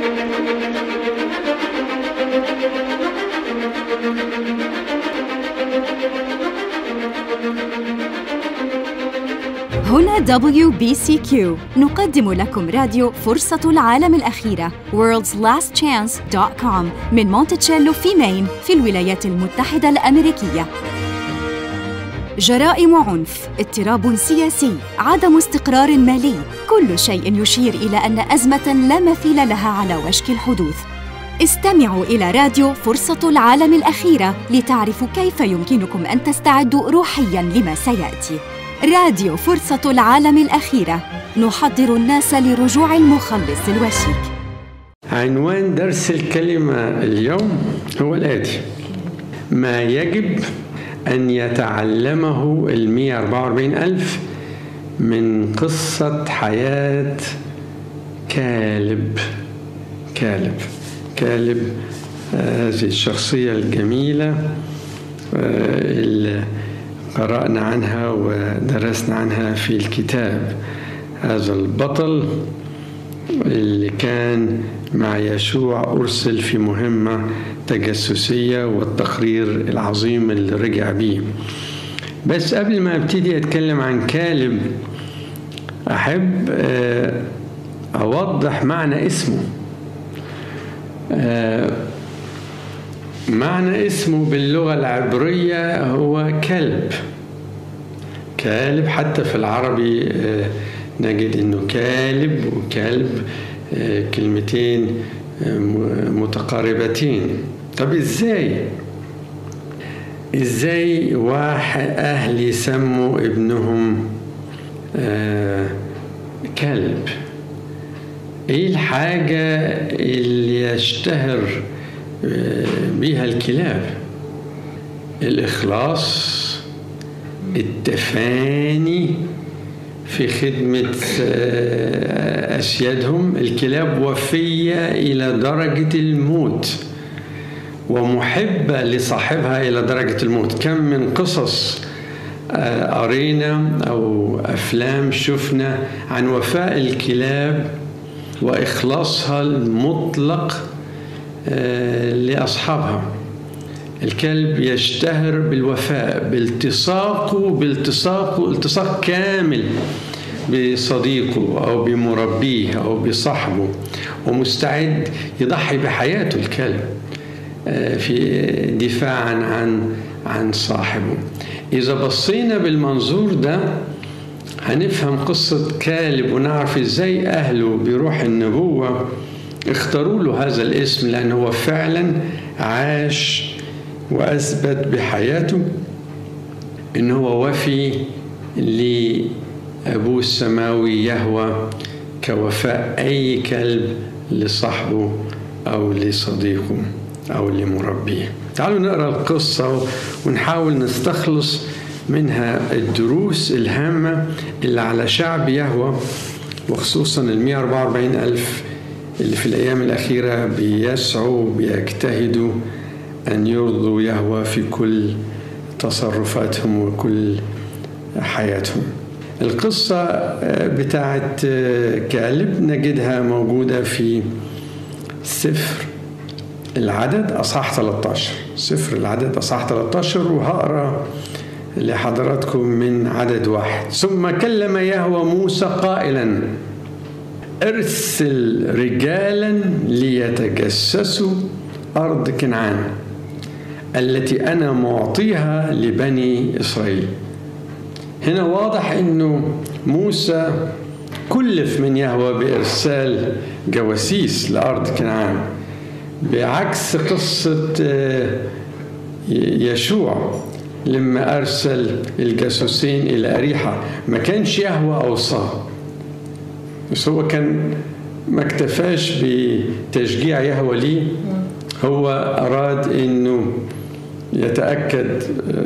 هنا WBCQ نقدم لكم راديو فرصة العالم الأخيرة World's Last Chance.com من مونتشيلو في مين في الولايات المتحدة الأمريكية جرائم عنف، اضطراب سياسي، عدم استقرار مالي، كل شيء يشير إلى أن أزمة لا مثيل لها على وشك الحدوث. استمعوا إلى راديو فرصة العالم الأخيرة لتعرفوا كيف يمكنكم أن تستعدوا روحياً لما سيأتي. راديو فرصة العالم الأخيرة نحضر الناس لرجوع المخلص الوشيك عنوان درس الكلمة اليوم هو الآتي ما يجب أن يتعلمه المية أربعة وأربعين ألف من قصة حياة كالب كالب كالب هذه الشخصية الجميلة اللي قرأنا عنها ودرسنا عنها في الكتاب هذا البطل اللي كان مع يشوع أرسل في مهمة تجسسية والتقرير العظيم اللي رجع بيه بس قبل ما ابتدي أتكلم عن كالب أحب أوضح معنى اسمه معنى اسمه باللغة العبرية هو كلب كالب حتى في العربي نجد انه كالب وكلب كلمتين متقاربتين طب ازاي ازاي واحد اهل يسموا ابنهم كلب ايه الحاجة اللي يشتهر بها الكلاب الإخلاص التفاني في خدمة أسيادهم الكلاب وفية إلى درجة الموت ومحبة لصاحبها إلى درجة الموت كم من قصص قرينا أو أفلام شفنا عن وفاء الكلاب وإخلاصها المطلق لأصحابها الكلب يشتهر بالوفاء بالتصاقه بالتصاقه التصاق كامل بصديقه أو بمربيه أو بصاحبه ومستعد يضحي بحياته الكلب في دفاعا عن عن صاحبه إذا بصينا بالمنظور ده هنفهم قصة كالب ونعرف إزاي أهله بروح النبوة اختاروا له هذا الاسم لأنه هو فعلا عاش وأثبت بحياته إن هو وفي لأبوه السماوي يهوى كوفاء أي كلب لصاحبه أو لصديقه أو لمربيه تعالوا نقرأ القصة ونحاول نستخلص منها الدروس الهامة اللي على شعب يهوى وخصوصا ال 144 ألف اللي في الأيام الأخيرة بيسعوا بيجتهدوا أن يرضوا يهوى في كل تصرفاتهم وكل حياتهم القصة بتاعت كالب نجدها موجودة في سفر العدد أصحاح 13 سفر العدد أصحاح 13 وهقرأ لحضراتكم من عدد واحد ثم كلم يهوى موسى قائلا ارسل رجالا ليتجسسوا ارض كنعان التي انا معطيها لبني اسرائيل هنا واضح انه موسى كلف من يهوى بارسال جواسيس لارض كنعان بعكس قصه يشوع لما ارسل الجاسوسين الى اريحه ما كانش يهوى اوصاه بس هو كان ما اكتفاش بتشجيع يهوى ليه هو أراد أنه يتأكد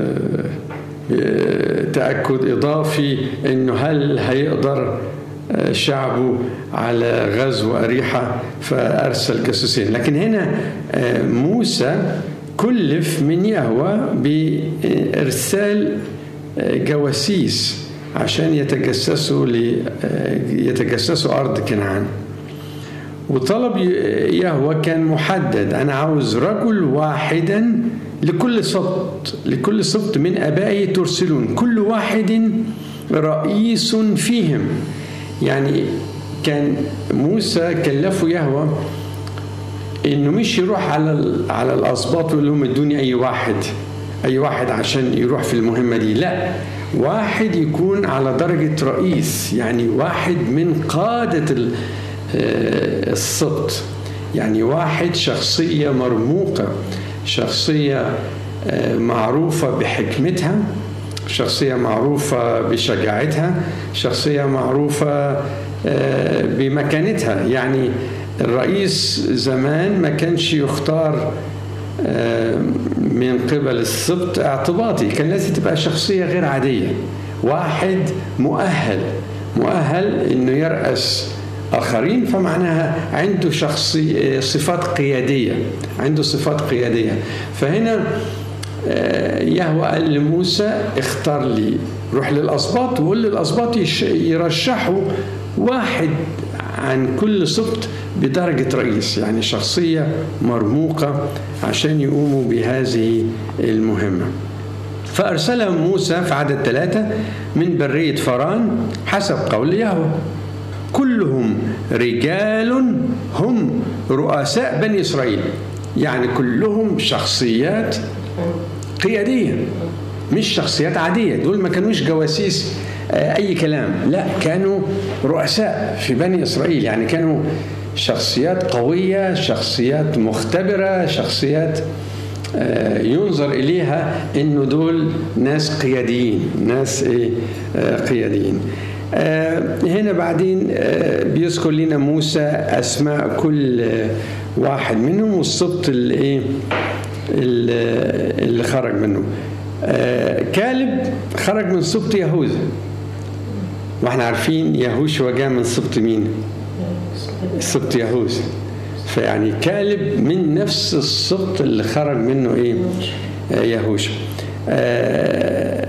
تأكد إضافي أنه هل هيقدر شعبه على غزو أريحة فأرسل جاسوسين لكن هنا موسى كلف من يهوى بإرسال جواسيس عشان يتجسسوا ل... يتجسسوا أرض كنعان وطلب يهوه كان محدد انا عاوز رجل واحدا لكل سبط لكل سبط من ابائي ترسلون كل واحد رئيس فيهم يعني كان موسى كلفه يهوه انه مش يروح على على الاسباط ويقول لهم ادوني اي واحد اي واحد عشان يروح في المهمه دي لا واحد يكون على درجه رئيس يعني واحد من قاده السبط يعني واحد شخصيه مرموقه شخصيه معروفه بحكمتها شخصيه معروفه بشجاعتها شخصيه معروفه بمكانتها يعني الرئيس زمان ما كانش يختار من قبل السبط اعتباطي كان لازم تبقى شخصية غير عادية واحد مؤهل مؤهل انه يرأس آخرين فمعناها عنده شخصي صفات قيادية عنده صفات قيادية فهنا يهوى قال لموسى اختار لي روح للأسباط وقول للأسباط يرشحوا واحد عن كل سبط بدرجة رئيس يعني شخصية مرموقة عشان يقوموا بهذه المهمة فأرسلهم موسى في عدد ثلاثة من برية فران حسب قول يهوه كلهم رجال هم رؤساء بني إسرائيل يعني كلهم شخصيات قيادية مش شخصيات عادية دول ما كانوش جواسيس أي كلام لا كانوا رؤساء في بني إسرائيل يعني كانوا شخصيات قوية شخصيات مختبرة شخصيات ينظر إليها إنه دول ناس قياديين ناس إيه قياديين هنا بعدين بيذكر لنا موسى أسماء كل واحد منهم والسبط اللي إيه اللي خرج منه كالب خرج من سبط يهوذا واحنا عارفين يهوشوا جاء من سبط مين؟ سبط يهوذا فيعني كالب من نفس السبط اللي خرج منه ايه؟ يهوشع آه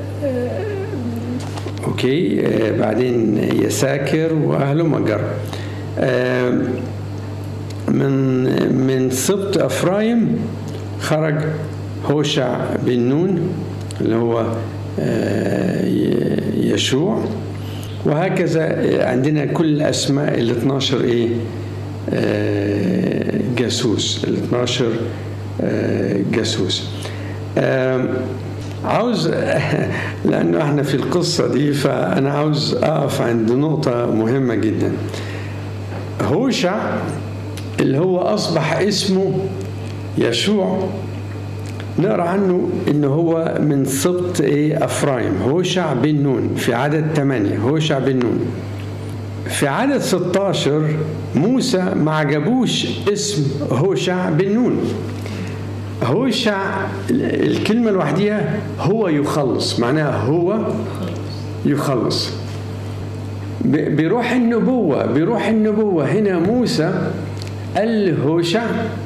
اوكي آه بعدين يساكر واهله مجر آه من من سبط افرايم خرج هوشع بن نون اللي هو يشوع وهكذا عندنا كل الاسماء ال 12 ايه جاسوس ال 12 جاسوس عاوز لانه احنا في القصه دي فانا عاوز اقف عند نقطه مهمه جدا هوشع اللي هو اصبح اسمه يشوع نقرا عنه ان هو من سبط ايه افرايم هوشع بن نون في عدد 8 هوشع بن نون في عدد 16 موسى ما عجبوش اسم هوشع بن نون هوشع الكلمة لوحديها هو يخلص معناها هو يخلص بروح النبوة بروح النبوة هنا موسى قال لهوشع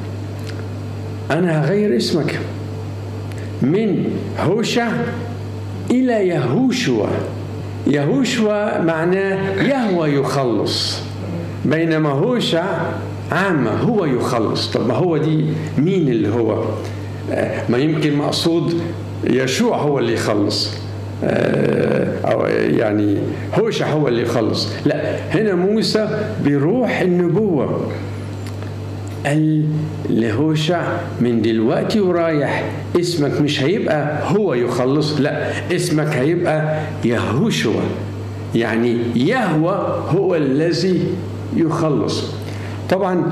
أنا هغير اسمك من هوشع إلى يهوشوا يهوشوا معناه يهوى يخلص بينما هوشع عامة هو يخلص طب ما هو دي مين اللي هو ما يمكن مقصود يشوع هو اللي يخلص أو يعني هوشع هو اللي يخلص لا هنا موسى بروح النبوة قال لهوشع من دلوقتي ورايح اسمك مش هيبقى هو يخلص لا اسمك هيبقى يهوشوا يعني يهوى هو الذي يخلص طبعا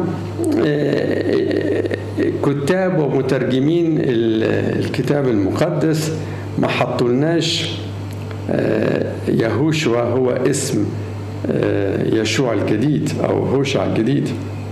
كتاب ومترجمين الكتاب المقدس ما حطولناش يهوشوا هو اسم يشوع الجديد او هوشع الجديد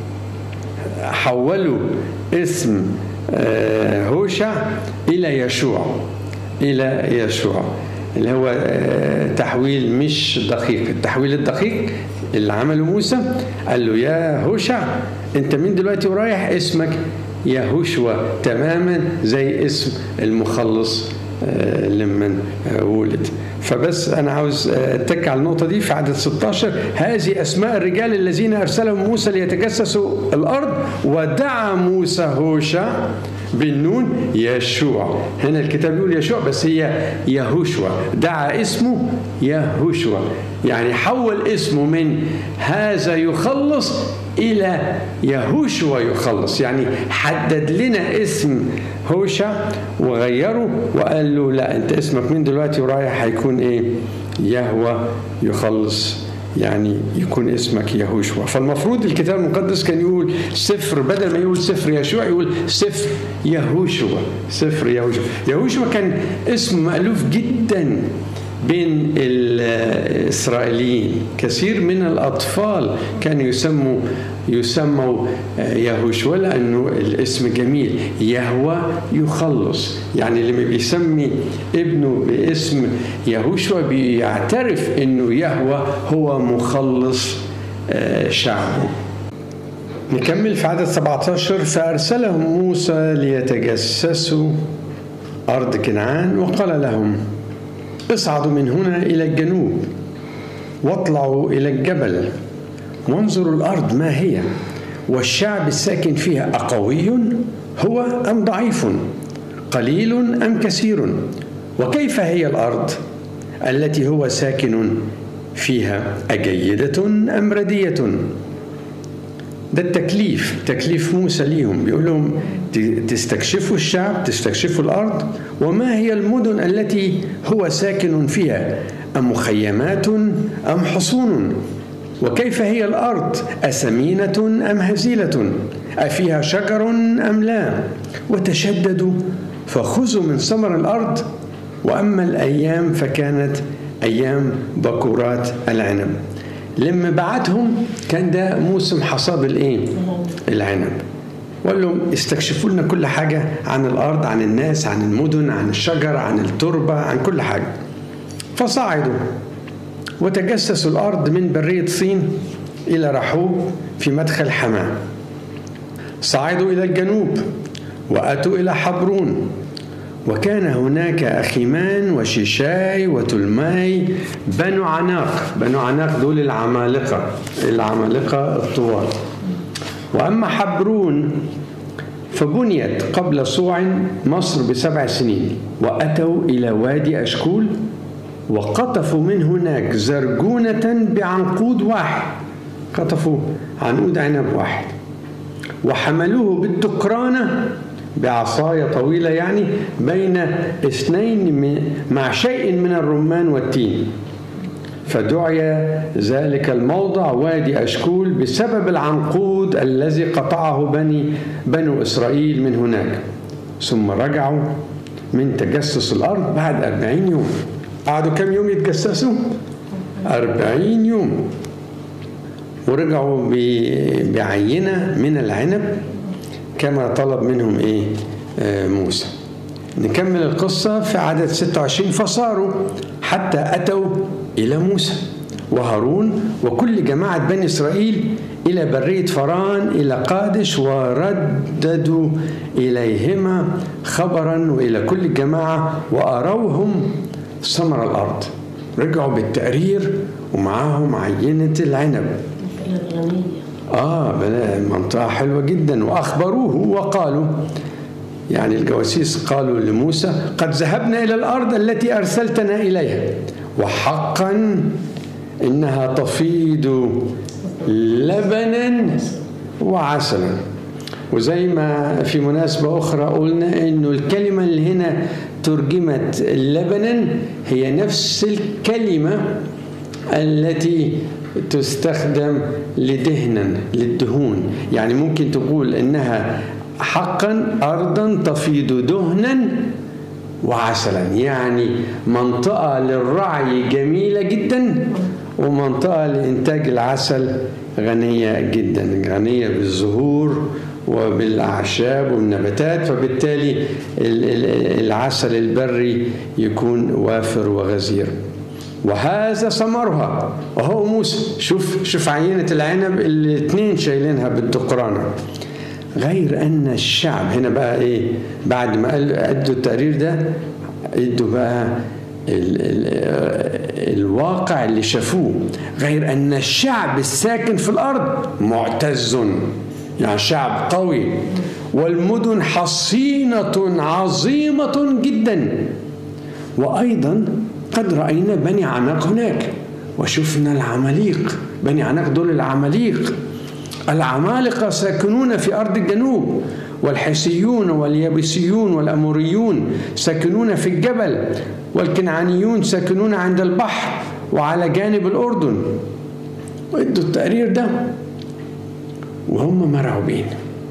حولوا اسم هوشع الى يشوع الى يشوع اللي هو تحويل مش دقيق التحويل الدقيق اللي عمله موسى قال له يا هوشع انت من دلوقتي ورايح اسمك يهوشوا تماما زي اسم المخلص لما ولد فبس انا عاوز اتك على النقطه دي في عدد 16 هذه اسماء الرجال الذين ارسلهم موسى ليتجسسوا الارض ودعا موسى هوشع بالنون يشوع هنا الكتاب يقول يشوع بس هي يهوشوا دعا اسمه يهوشوا يعني حول اسمه من هذا يخلص إلى يهوشوا يخلص يعني حدد لنا اسم هوشع وغيره وقال له لا انت اسمك من دلوقتي ورايح هيكون ايه يهوى يخلص يعني يكون اسمك يهوشوا فالمفروض الكتاب المقدس كان يقول سفر بدل ما يقول سفر يشوع يقول سفر يهوشوا سفر يهوشوا يهوشوا كان اسم مألوف جدا بين الإسرائيليين كثير من الأطفال كانوا يسموا يسموا يهوشوا لأنه الاسم جميل يهوى يخلص يعني لما بيسمي ابنه باسم يهوشوا بيعترف أنه يهوى هو مخلص شعبه نكمل في عدد 17 فأرسلهم موسى ليتجسسوا أرض كنعان وقال لهم اصعدوا من هنا إلى الجنوب واطلعوا إلى الجبل وانظروا الأرض ما هي والشعب الساكن فيها أقوي هو أم ضعيف قليل أم كثير وكيف هي الأرض التي هو ساكن فيها أجيدة أم ردية ده التكليف تكليف موسى ليهم بيقول لهم تستكشفوا الشعب تستكشفوا الأرض وما هي المدن التي هو ساكن فيها أم مخيمات أم حصون وكيف هي الأرض أسمينة أم هزيلة أفيها شجر أم لا وتشددوا فخذوا من ثمر الأرض وأما الأيام فكانت أيام بكورات العنب لما بعتهم كان ده موسم حصاد الايه؟ العنب. وقال لهم استكشفوا لنا كل حاجة عن الأرض عن الناس عن المدن عن الشجر عن التربة عن كل حاجة فصعدوا وتجسسوا الأرض من برية صين إلى رحوب في مدخل حماه صعدوا إلى الجنوب وأتوا إلى حبرون وكان هناك أخيمان وشيشاي وتلماي بنو عناق بنو عناق دول العمالقة العمالقة الطوال وأما حبرون فبنيت قبل صوع مصر بسبع سنين وأتوا إلى وادي أشكول وقطفوا من هناك زرجونة بعنقود واحد قطفوا عنقود عنب واحد وحملوه بالدكرانة بعصاية طويلة يعني بين اثنين مع شيء من الرمان والتين فدعي ذلك الموضع وادي أشكول بسبب العنقود الذي قطعه بني بنو إسرائيل من هناك ثم رجعوا من تجسس الأرض بعد أربعين يوم قعدوا كم يوم يتجسسوا؟ أربعين يوم ورجعوا بعينة من العنب كما طلب منهم ايه آه موسى نكمل القصة في عدد 26 فصاروا حتى أتوا إلى موسى وهارون وكل جماعة بني إسرائيل إلى برية فران إلى قادش ورددوا إليهما خبرا وإلى كل الجماعة وأروهم ثمر الأرض رجعوا بالتقرير ومعاهم عينة العنب آه منطقة حلوة جدا وأخبروه وقالوا يعني الجواسيس قالوا لموسى قد ذهبنا إلى الأرض التي أرسلتنا إليها وحقا إنها تفيض لبنا وعسلا وزي ما في مناسبة أخرى قلنا إنه الكلمة اللي هنا ترجمت لبنا هي نفس الكلمة التي تستخدم لدهنا للدهون يعني ممكن تقول انها حقا ارضا تفيض دهنا وعسلا يعني منطقه للرعي جميله جدا ومنطقه لانتاج العسل غنيه جدا غنيه بالزهور وبالاعشاب والنباتات فبالتالي العسل البري يكون وافر وغزير وهذا ثمرها وهو موسى شوف شوف عينة العنب الاثنين شايلينها بالدقرانة غير أن الشعب هنا بقى إيه بعد ما قال أدوا التقرير ده ادوا بقى ال ال الواقع اللي شافوه غير ان الشعب الساكن في الارض معتز يعني شعب قوي والمدن حصينه عظيمه جدا وايضا قد راينا بني عناق هناك وشفنا العماليق بني عناق دول العماليق العمالقه ساكنون في ارض الجنوب والحسيون واليابسيون والاموريون ساكنون في الجبل والكنعانيون ساكنون عند البحر وعلى جانب الاردن وادوا التقرير ده وهم مرعوبين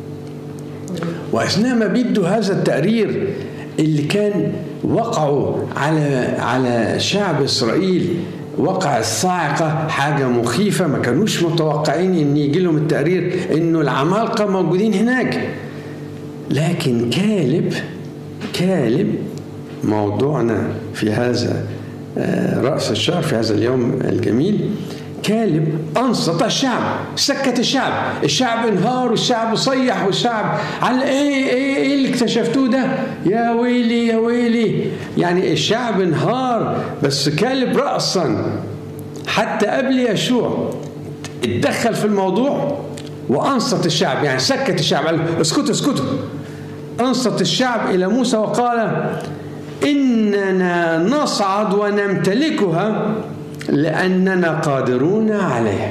واثناء ما بيدوا هذا التقرير اللي كان وقعوا على على شعب اسرائيل وقع الصاعقة حاجة مخيفة ما كانوش متوقعين ان يجي لهم التقرير انه العمالقة موجودين هناك لكن كالب كالب موضوعنا في هذا رأس الشهر في هذا اليوم الجميل كالب أنصت الشعب سكت الشعب الشعب انهار والشعب صيح والشعب على ايه ايه ايه اللي اكتشفتوه ده يا ويلي يا ويلي يعني الشعب انهار بس كالب رأسا حتى قبل يشوع اتدخل في الموضوع وأنصت الشعب يعني سكت الشعب قال اسكتوا اسكتوا أنصت الشعب إلى موسى وقال إننا نصعد ونمتلكها لأننا قادرون عليها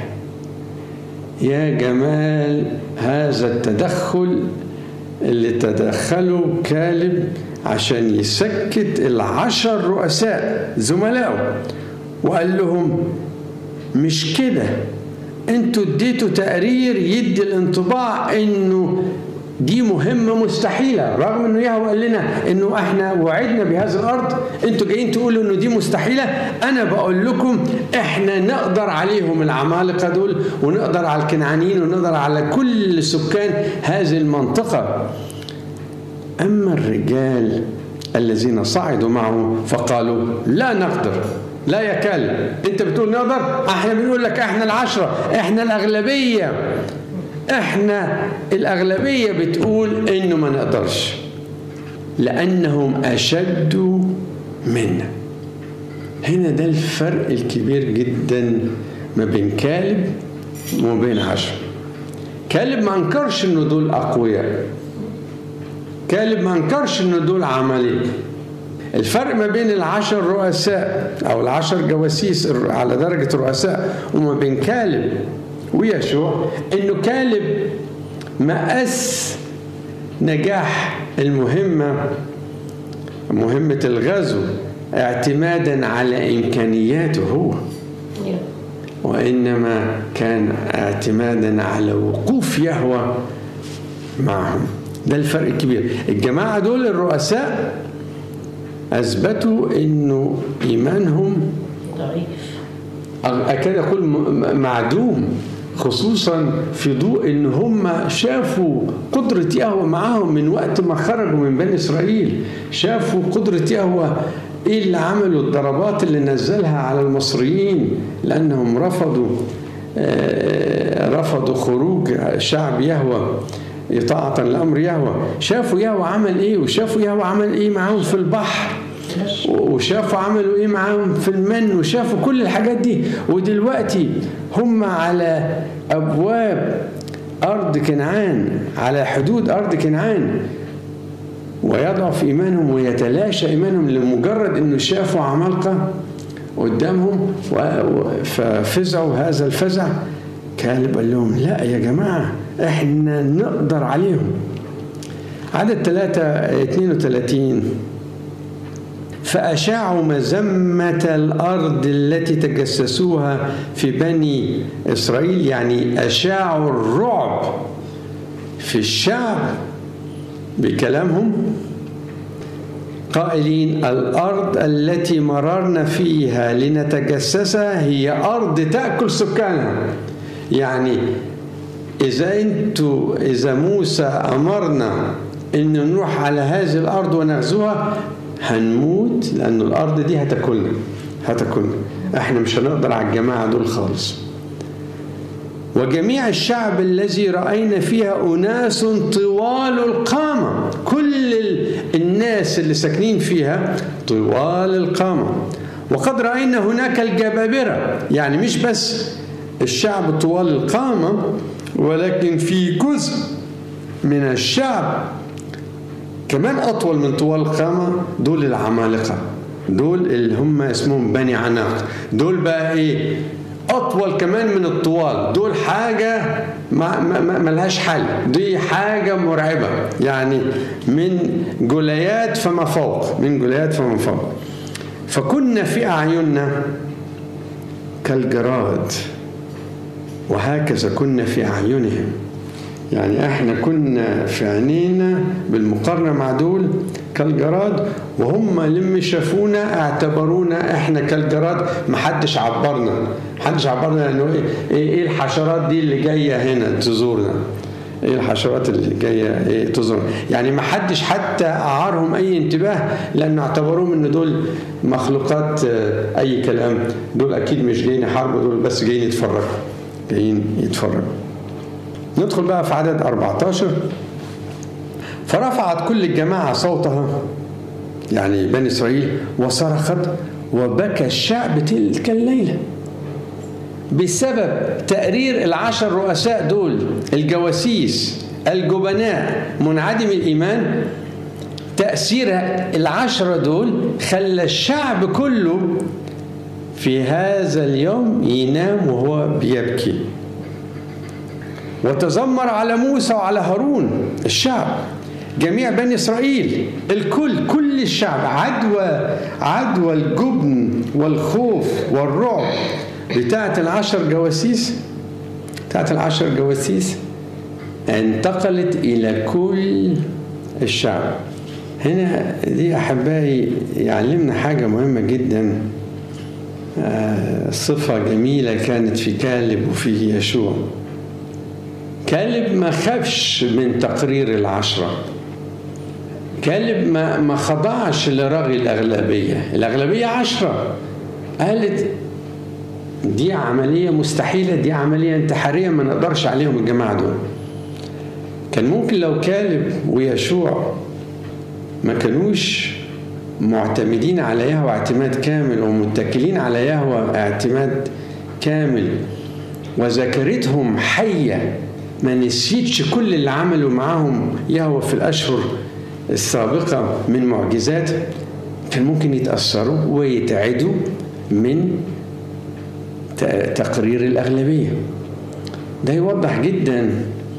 يا جمال هذا التدخل اللي تدخله كالب عشان يسكت العشر رؤساء زملائه وقال لهم مش كده انتوا اديتوا تقرير يدي الانطباع انه دي مهمة مستحيلة رغم انه يهوى قال لنا انه احنا وعدنا بهذه الارض انتوا جايين تقولوا انه دي مستحيلة انا بقول لكم احنا نقدر عليهم العمالقة دول ونقدر على الكنعانيين ونقدر على كل سكان هذه المنطقة اما الرجال الذين صعدوا معه فقالوا لا نقدر لا يا كلب انت بتقول نقدر احنا بنقول لك احنا العشرة احنا الاغلبية احنا الاغلبيه بتقول انه ما نقدرش لانهم اشد منا هنا ده الفرق الكبير جدا ما بين كالب وما بين عشر كالب ما انكرش انه دول اقوياء كالب ما انكرش انه دول عملية الفرق ما بين العشر رؤساء او العشر جواسيس على درجة رؤساء وما بين كالب ويشوع انه كالب مقاس نجاح المهمة مهمة الغزو اعتمادا على امكانياته هو وانما كان اعتمادا على وقوف يهوى معهم ده الفرق الكبير الجماعة دول الرؤساء أثبتوا إنه إيمانهم ضعيف أكاد أقول معدوم خصوصا في ضوء ان هم شافوا قدرة يهوه معاهم من وقت ما خرجوا من بني اسرائيل شافوا قدرة يهوه ايه اللي عملوا الضربات اللي نزلها على المصريين لانهم رفضوا رفضوا خروج شعب يهوه طاعة لأمر يهوه شافوا يهوه عمل ايه وشافوا يهوه عمل ايه معاهم في البحر وشافوا عملوا ايه معاهم في المن وشافوا كل الحاجات دي ودلوقتي هم على ابواب ارض كنعان على حدود ارض كنعان ويضعف ايمانهم ويتلاشى ايمانهم لمجرد انه شافوا عمالقه قدامهم ففزعوا هذا الفزع كالب قال لهم لا يا جماعه احنا نقدر عليهم عدد 3 32 فأشاعوا مذمة الأرض التي تجسسوها في بني إسرائيل يعني أشاعوا الرعب في الشعب بكلامهم قائلين الأرض التي مررنا فيها لنتجسسها هي أرض تأكل سكانها يعني إذا أنتوا إذا موسى أمرنا أن نروح على هذه الأرض ونغزوها هنموت لأن الأرض دي هتاكلنا هتاكلنا احنا مش هنقدر على الجماعة دول خالص وجميع الشعب الذي رأينا فيها أناس طوال القامة كل الناس اللي ساكنين فيها طوال القامة وقد رأينا هناك الجبابرة يعني مش بس الشعب طوال القامة ولكن في جزء من الشعب كمان أطول من طوال القامة دول العمالقة دول اللي هم اسمهم بني عناق دول بقى ايه اطول كمان من الطوال دول حاجه ما, ما, ما لهاش حل دي حاجه مرعبه يعني من جوليات فما فوق من جوليات فما فوق فكنا في اعيننا كالجراد وهكذا كنا في اعينهم يعني احنا كنا في عينينا بالمقارنه مع دول كالجراد وهم لما شافونا اعتبرونا احنا كالجراد محدش عبرنا محدش عبرنا انه ايه ايه الحشرات دي اللي جايه هنا تزورنا ايه الحشرات اللي جايه ايه تزورنا يعني ما حدش حتى اعارهم اي انتباه لانه اعتبروهم ان دول مخلوقات اي كلام دول اكيد مش جايين يحاربوا دول بس جايين يتفرجوا جايين يتفرجوا ندخل بقى في عدد 14 فرفعت كل الجماعة صوتها يعني بني إسرائيل وصرخت وبكى الشعب تلك الليلة بسبب تقرير العشر رؤساء دول الجواسيس الجبناء منعدم الإيمان تأثير العشرة دول خلى الشعب كله في هذا اليوم ينام وهو بيبكي وتذمر على موسى وعلى هارون الشعب جميع بني اسرائيل الكل كل الشعب عدوى عدوى الجبن والخوف والرعب بتاعه العشر جواسيس بتاعه العشر جواسيس انتقلت الى كل الشعب هنا دي احبائي يعلمنا حاجه مهمه جدا صفه جميله كانت في كالب وفي يشوع كالب ما خافش من تقرير العشرة كالب ما ما خضعش لرغي الأغلبية الأغلبية عشرة قالت دي عملية مستحيلة دي عملية انتحارية ما نقدرش عليهم الجماعة دول كان ممكن لو كالب ويشوع ما كانوش معتمدين على يهوى اعتماد كامل ومتكلين على يهوى اعتماد كامل وذاكرتهم حيه ما نسيتش كل اللي عملوا معاهم يهوى في الأشهر السابقة من معجزات كان ممكن يتأثروا ويتعدوا من تقرير الأغلبية ده يوضح جدا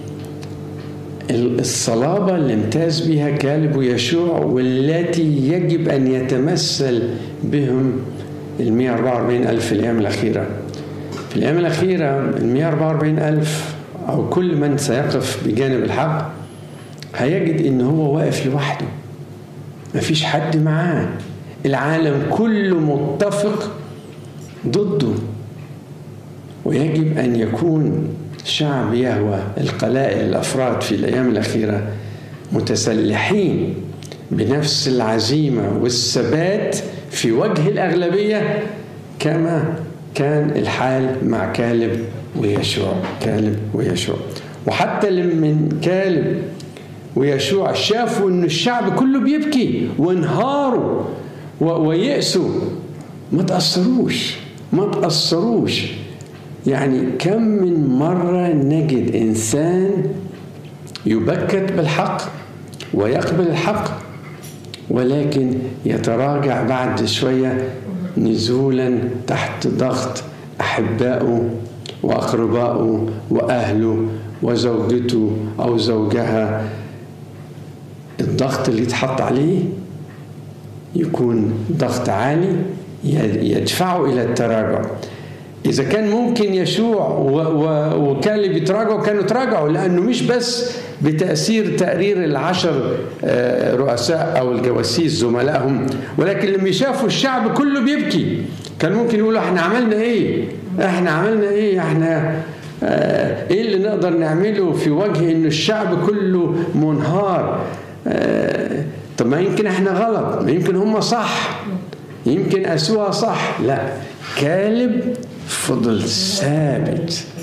الصلابة اللي امتاز بها كالب ويشوع والتي يجب أن يتمثل بهم ال 144 ألف الأيام الأخيرة في الأيام الأخيرة ال 144 ألف أو كل من سيقف بجانب الحق هيجد إن هو واقف لوحده مفيش حد معاه العالم كله متفق ضده ويجب أن يكون شعب يهوى القلائل الأفراد في الأيام الأخيرة متسلحين بنفس العزيمة والثبات في وجه الأغلبية كما كان الحال مع كالب ويشوع كالب ويشوع وحتى من كالب ويشوع شافوا ان الشعب كله بيبكي وانهاروا ويأسوا ما تأثروش ما تأثروش يعني كم من مرة نجد إنسان يبكت بالحق ويقبل الحق ولكن يتراجع بعد شوية نزولا تحت ضغط أحبائه وأقربائه وأهله وزوجته أو زوجها الضغط اللي يتحط عليه يكون ضغط عالي يدفعه إلى التراجع إذا كان ممكن يشوع وكالب يتراجعوا كانوا تراجعوا لأنه مش بس بتأثير تقرير العشر رؤساء أو الجواسيس زملائهم ولكن لما شافوا الشعب كله بيبكي كان ممكن يقولوا احنا عملنا ايه احنا عملنا ايه احنا اه ايه اللي نقدر نعمله في وجه ان الشعب كله منهار اه طب ما يمكن احنا غلط ما يمكن هم صح يمكن اسوها صح لا كالب فضل ثابت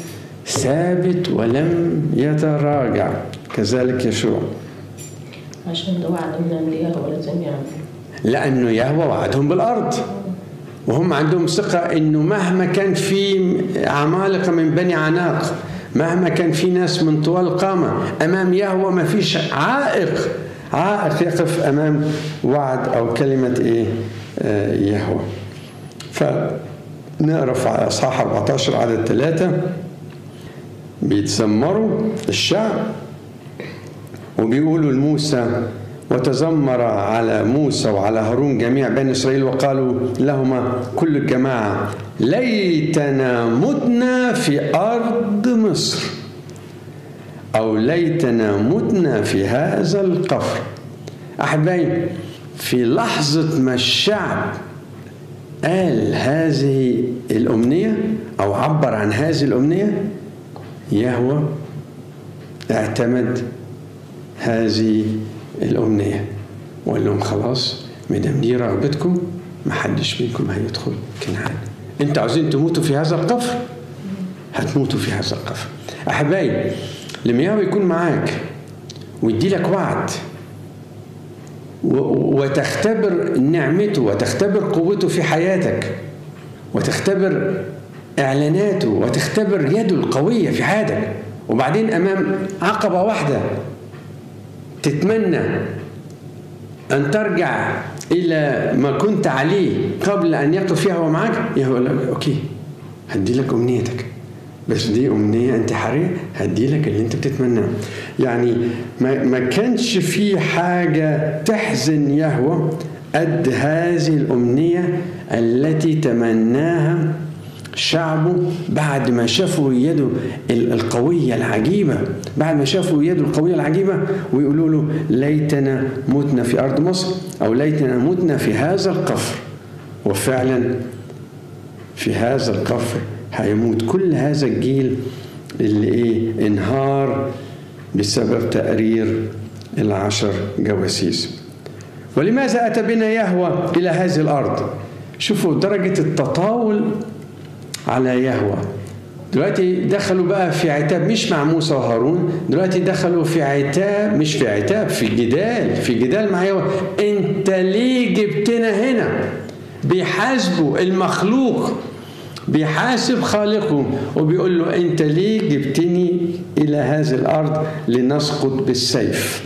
ثابت ولم يتراجع كذلك يشوع عشان ده وعد من الأنبياء ولازم يعمل لأنه يهوى وعدهم بالأرض وهم عندهم ثقة إنه مهما كان في عمالقة من بني عناق مهما كان في ناس من طوال القامة أمام يهوى ما فيش عائق عائق يقف أمام وعد أو كلمة إيه آه يهوى فنقرا في اصحاح 14 عدد ثلاثة بيتذمروا الشعب وبيقولوا لموسى وتذمر على موسى وعلى هارون جميع بني اسرائيل وقالوا لهما كل الجماعه ليتنا متنا في ارض مصر او ليتنا متنا في هذا القفر احبائي في لحظه ما الشعب قال هذه الامنيه او عبر عن هذه الامنيه يهوى اعتمد هذه الأمنية وقال لهم خلاص ما دام دي رغبتكم ما حدش منكم هيدخل كنعان انتوا عاوزين تموتوا في هذا القفر هتموتوا في هذا القفر احبائي لما يهوى يكون معاك ويدي لك وعد وتختبر نعمته وتختبر قوته في حياتك وتختبر اعلاناته وتختبر يده القويه في حياتك وبعدين امام عقبه واحده تتمنى أن ترجع إلى ما كنت عليه قبل أن يقف يهوى معك يهوى لك أوكي هدي لك أمنيتك بس دي أمنية انتحارية هدي لك اللي أنت بتتمناه يعني ما, ما كانش في حاجة تحزن يهوى قد هذه الأمنية التي تمناها شعبه بعد ما شافوا يده القوية العجيبة بعد ما شافوا يده القوية العجيبة ويقولوا له ليتنا متنا في أرض مصر أو ليتنا متنا في هذا القفر وفعلا في هذا القفر هيموت كل هذا الجيل اللي ايه انهار بسبب تقرير العشر جواسيس ولماذا أتى بنا يهوى إلى هذه الأرض شوفوا درجة التطاول على يهوى دلوقتي دخلوا بقى في عتاب مش مع موسى وهارون دلوقتي دخلوا في عتاب مش في عتاب في جدال في جدال مع يهوى انت ليه جبتنا هنا بيحاسبوا المخلوق بيحاسب خالقه وبيقول له انت ليه جبتني الى هذه الارض لنسقط بالسيف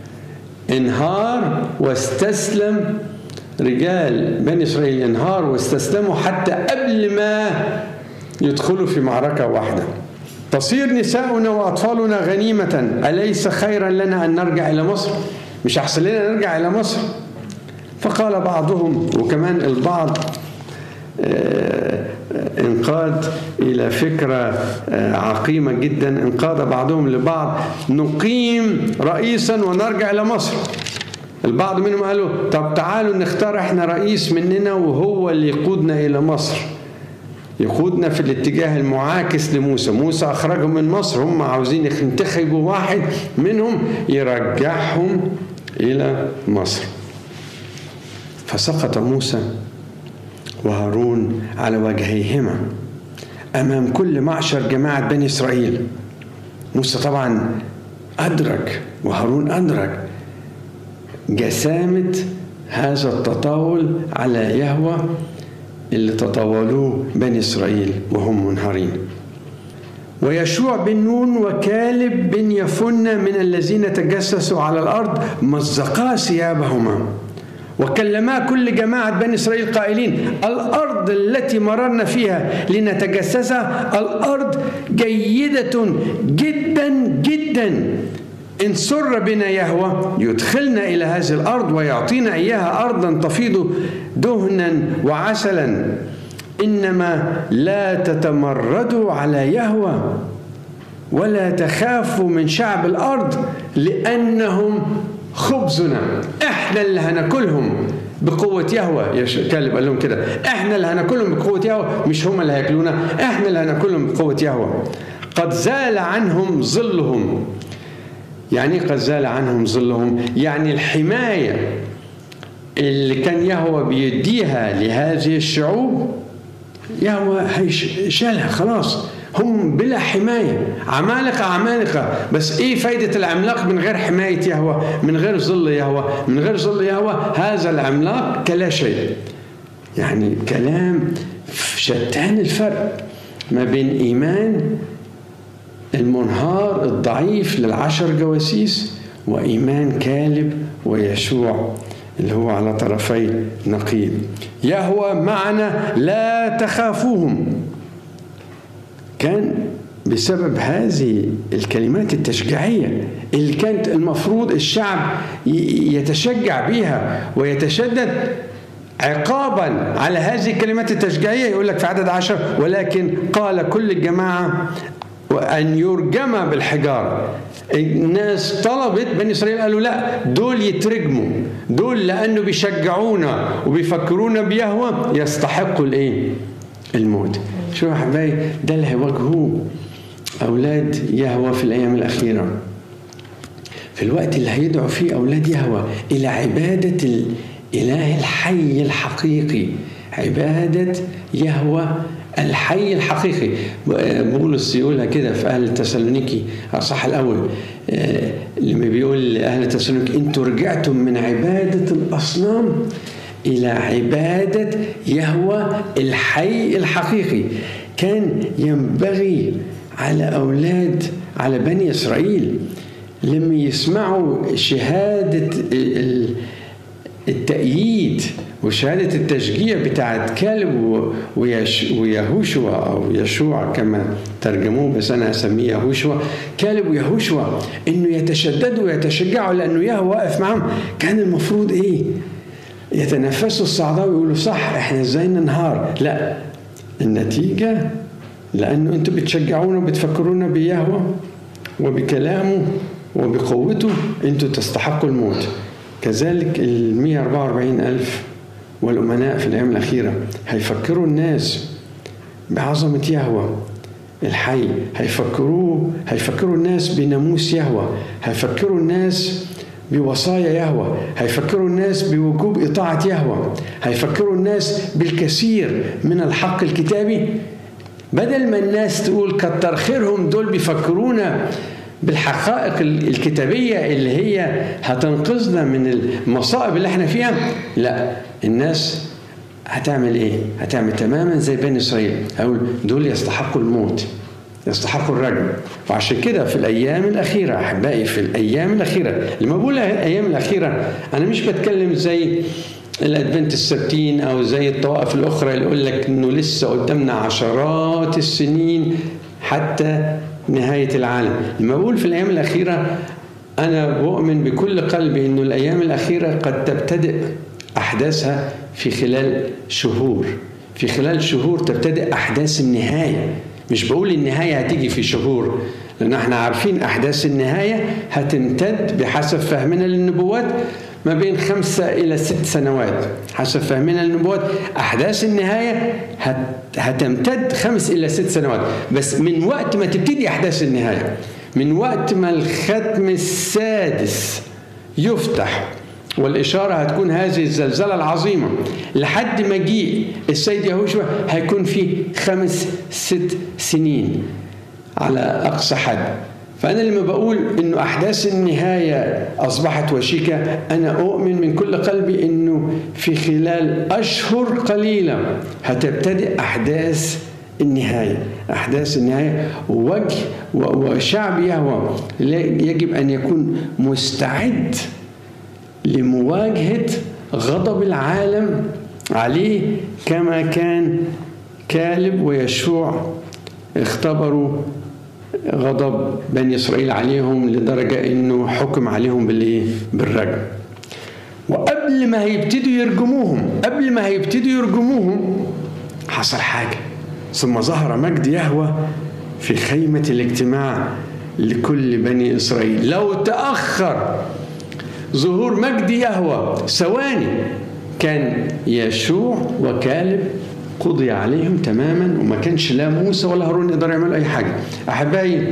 انهار واستسلم رجال بني اسرائيل انهار واستسلموا حتى قبل ما يدخلوا في معركه واحده تصير نساؤنا واطفالنا غنيمه اليس خيرا لنا ان نرجع الى مصر مش احسن لنا نرجع الى مصر فقال بعضهم وكمان البعض انقاد الى فكره عقيمه جدا انقاد بعضهم لبعض نقيم رئيسا ونرجع الى مصر البعض منهم قالوا طب تعالوا نختار احنا رئيس مننا وهو اللي يقودنا الى مصر يقودنا في الاتجاه المعاكس لموسى موسى اخرجهم من مصر هم عاوزين ينتخبوا واحد منهم يرجعهم الى مصر فسقط موسى وهارون على وجهيهما امام كل معشر جماعه بني اسرائيل موسى طبعا ادرك وهارون ادرك جسامة هذا التطاول على يهوى اللي تطاولوه بني إسرائيل وهم منهارين ويشوع بن نون وكالب بن يفن من الذين تجسسوا على الأرض مزقا ثيابهما وكلما كل جماعة بني إسرائيل قائلين الأرض التي مررنا فيها لنتجسسها الأرض جيدة جدا جدا إن سر بنا يهوى يدخلنا إلى هذه الأرض ويعطينا إياها أرضا تفيض دهنا وعسلا إنما لا تتمردوا على يهوى ولا تخافوا من شعب الأرض لأنهم خبزنا إحنا اللي هناكلهم بقوة يهوى يا كالب قال لهم كده إحنا اللي هناكلهم بقوة يهوى مش هم اللي هياكلونا إحنا اللي هناكلهم بقوة يهوى قد زال عنهم ظلهم يعني قد زال عنهم ظلهم يعني الحماية اللي كان يهوى بيديها لهذه الشعوب يهوى شالها خلاص هم بلا حماية عمالقة عمالقة بس إيه فايدة العملاق من غير حماية يهوى من غير ظل يهوى من غير ظل يهوى هذا العملاق كلا شيء يعني كلام شتان الفرق ما بين إيمان المنهار الضعيف للعشر جواسيس وإيمان كالب ويشوع اللي هو على طرفي نقيض يهوى معنا لا تخافوهم كان بسبب هذه الكلمات التشجيعية اللي كانت المفروض الشعب يتشجع بها ويتشدد عقابا على هذه الكلمات التشجيعية يقول لك في عدد عشر ولكن قال كل الجماعة وأن يرجم بالحجارة الناس طلبت بني إسرائيل قالوا لا دول يترجموا دول لأنه بيشجعونا وبيفكرونا بيهوى يستحقوا الإيه؟ الموت شو يا حبايبي ده اللي هيواجهوه أولاد يهوى في الأيام الأخيرة في الوقت اللي هيدعو فيه أولاد يهوى إلى عبادة الإله الحي الحقيقي عبادة يهوى الحي الحقيقي بولس يقولها كده في أهل تسالونيكي الصح الأول لما بيقول لأهل تسالونيكي أنتوا رجعتم من عبادة الأصنام إلى عبادة يهوى الحي الحقيقي كان ينبغي على أولاد على بني إسرائيل لما يسمعوا شهادة التأييد وشهادة التشجيع بتاعت كالب ويهوشوا أو يشوع كما ترجموه بس أنا أسميه يهوشوا كالب ويهوشوا إنه يتشددوا ويتشجعوا لأنه يهوى واقف معهم كان المفروض إيه؟ يتنفسوا الصعداء ويقولوا صح إحنا إزاي ننهار؟ لا النتيجة لأنه أنتوا بتشجعونا وبتفكرونا بيهوى وبكلامه وبقوته أنتوا تستحقوا الموت كذلك ال 144 ألف والأمناء في الأيام الأخيرة هيفكروا الناس بعظمة يهوى الحي هيفكروه هيفكروا الناس بناموس يهوى هيفكروا الناس بوصايا يهوى هيفكروا الناس بوجوب إطاعة يهوى هيفكروا الناس بالكثير من الحق الكتابي بدل ما الناس تقول كتر خيرهم دول بيفكرونا بالحقائق الكتابية اللي هي هتنقذنا من المصائب اللي احنا فيها لا الناس هتعمل ايه هتعمل تماما زي بني اسرائيل اقول دول يستحقوا الموت يستحقوا الرجم وعشان كده في الايام الاخيره احبائي في الايام الاخيره لما بقول الايام الاخيره انا مش بتكلم زي الادفنت السبتين او زي الطوائف الاخرى اللي يقول لك انه لسه قدامنا عشرات السنين حتى نهاية العالم لما بقول في الأيام الأخيرة أنا بؤمن بكل قلبي أنه الأيام الأخيرة قد تبتدئ أحداثها في خلال شهور في خلال شهور تبتدئ أحداث النهاية مش بقول النهاية هتيجي في شهور لأن احنا عارفين أحداث النهاية هتمتد بحسب فهمنا للنبوات ما بين خمسة إلى ست سنوات حسب فهمنا للنبوات أحداث النهاية هتمتد خمس إلى ست سنوات بس من وقت ما تبتدي أحداث النهاية من وقت ما الختم السادس يفتح والإشارة هتكون هذه الزلزلة العظيمة لحد مجيء السيد يهوشوا هيكون في خمس ست سنين على أقصى حد فأنا لما بقول إنه أحداث النهاية أصبحت وشيكة أنا أؤمن من كل قلبي إنه في خلال أشهر قليلة هتبتدئ أحداث النهاية أحداث النهاية ووجه وشعب يهوى يجب أن يكون مستعد لمواجهة غضب العالم عليه كما كان كالب ويشوع اختبروا غضب بني اسرائيل عليهم لدرجه انه حكم عليهم بالايه؟ بالرجم. وقبل ما هيبتدوا يرجموهم قبل ما هيبتدوا يرجموهم حصل حاجه ثم ظهر مجد يهوى في خيمه الاجتماع لكل بني اسرائيل لو تاخر ظهور مجد يهوى ثواني كان يشوع وكالب قضي عليهم تماما وما كانش لا موسى ولا هارون يقدروا يعملوا اي حاجه احبائي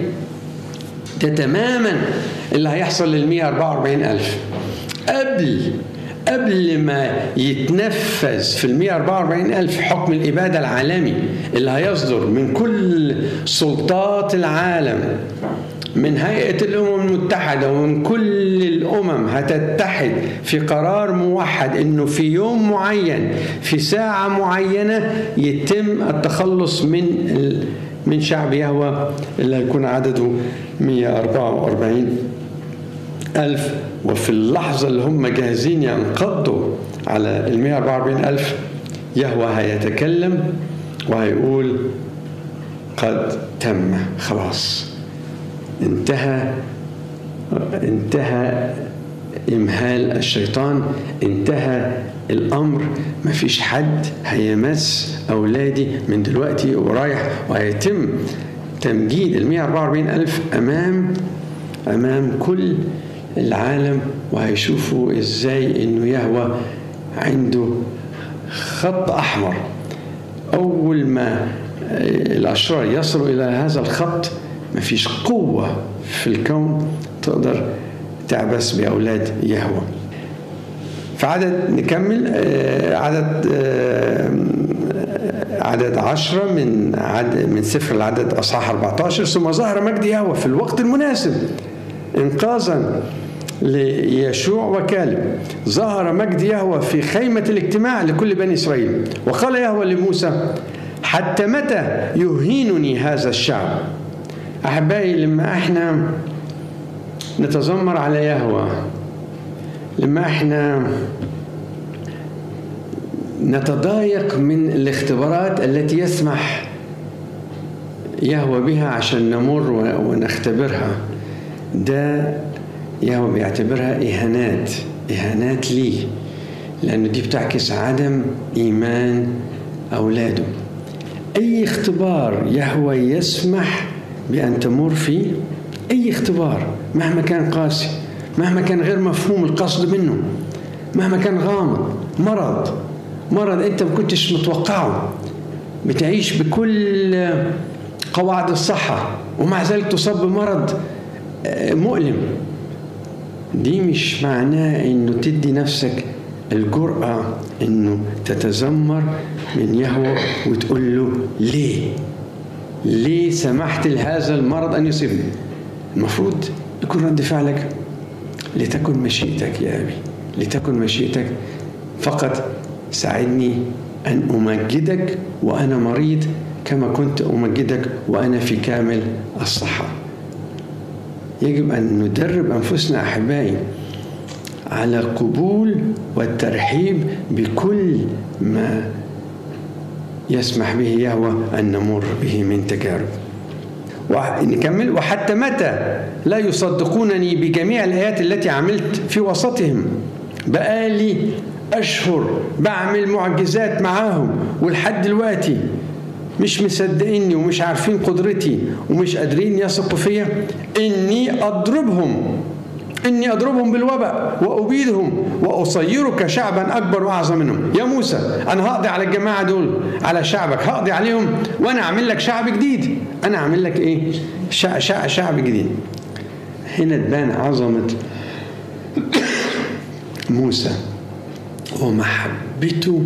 ده تماما اللي هيحصل لل 144 الف قبل قبل ما يتنفذ في ال 144 ألف حكم الإبادة العالمي اللي هيصدر من كل سلطات العالم من هيئة الأمم المتحدة ومن كل الأمم هتتحد في قرار موحد إنه في يوم معين في ساعة معينة يتم التخلص من من شعب يهوى اللي هيكون عدده 144 ألف وفي اللحظة اللي هم جاهزين ينقضوا على ال 144 ألف يهوى هيتكلم وهيقول قد تم خلاص انتهى انتهى إمهال الشيطان انتهى الأمر ما فيش حد هيمس أولادي من دلوقتي ورايح وهيتم تمجيد ال 144 ألف أمام أمام كل العالم وهيشوفوا إزاي إنه يهوى عنده خط أحمر أول ما الأشرار يصلوا إلى هذا الخط ما فيش قوة في الكون تقدر تعبس بأولاد يهوى فعدد نكمل عدد عدد عشرة من عدد من سفر العدد أصحاح 14 ثم ظهر مجد يهوى في الوقت المناسب إنقاذا ليشوع وكالب ظهر مجد يهوى في خيمة الاجتماع لكل بني إسرائيل وقال يهوى لموسى حتى متى يهينني هذا الشعب أحبائي لما احنا نتذمر على يهوى لما احنا نتضايق من الاختبارات التي يسمح يهوى بها عشان نمر ونختبرها ده يهوى بيعتبرها إهانات إهانات ليه لأنه دي بتعكس عدم إيمان أولاده أي اختبار يهوى يسمح بأن تمر فيه أي اختبار مهما كان قاسي مهما كان غير مفهوم القصد منه مهما كان غامض مرض مرض أنت ما كنتش متوقعه بتعيش بكل قواعد الصحة ومع ذلك تصاب بمرض مؤلم دي مش معناه انه تدي نفسك الجرأة انه تتذمر من يهوى وتقول له ليه ليه سمحت لهذا المرض ان يصيبني المفروض يكون رد فعلك لتكن مشيئتك يا ابي لتكن مشيئتك فقط ساعدني ان امجدك وانا مريض كما كنت امجدك وانا في كامل الصحه يجب ان ندرب انفسنا احبائي على القبول والترحيب بكل ما يسمح به يهوى ان نمر به من تجارب نكمل وحتى متى لا يصدقونني بجميع الايات التي عملت في وسطهم بقالي اشهر بعمل معجزات معاهم ولحد دلوقتي مش مصدقيني ومش عارفين قدرتي ومش قادرين يثقوا فيا اني اضربهم اني اضربهم بالوباء وابيدهم واصيرك شعبا اكبر واعظم منهم يا موسى انا هقضي على الجماعه دول على شعبك هقضي عليهم وانا اعمل لك شعب جديد انا اعمل لك ايه شع شع شعب جديد هنا تبان عظمه موسى ومحبته